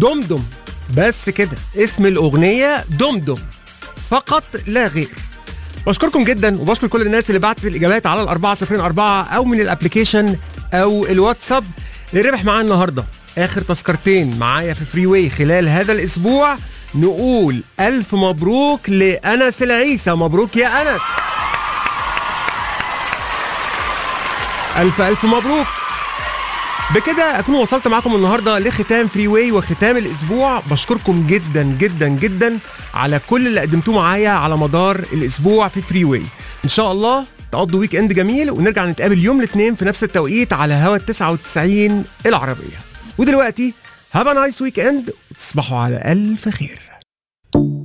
دمدم بس كده اسم الاغنيه دمدم فقط لا غير بشكركم جدا وبشكر كل الناس اللي بعتت الاجابات على الأربعة صفرين أربعة او من الابلكيشن او الواتساب اللي ربح معانا النهارده اخر تذكرتين معايا في فري واي خلال هذا الاسبوع نقول الف مبروك لانس العيسى مبروك يا انس الف الف مبروك بكده اكون وصلت معاكم النهارده لختام فري واي وختام الاسبوع بشكركم جدا جدا جدا على كل اللي قدمتوه معايا على مدار الاسبوع في فري واي ان شاء الله تقضوا ويك اند جميل ونرجع نتقابل يوم الاثنين في نفس التوقيت على هوا 99 العربيه ودلوقتي هاف نايس ويك اند وتصبحوا على الف خير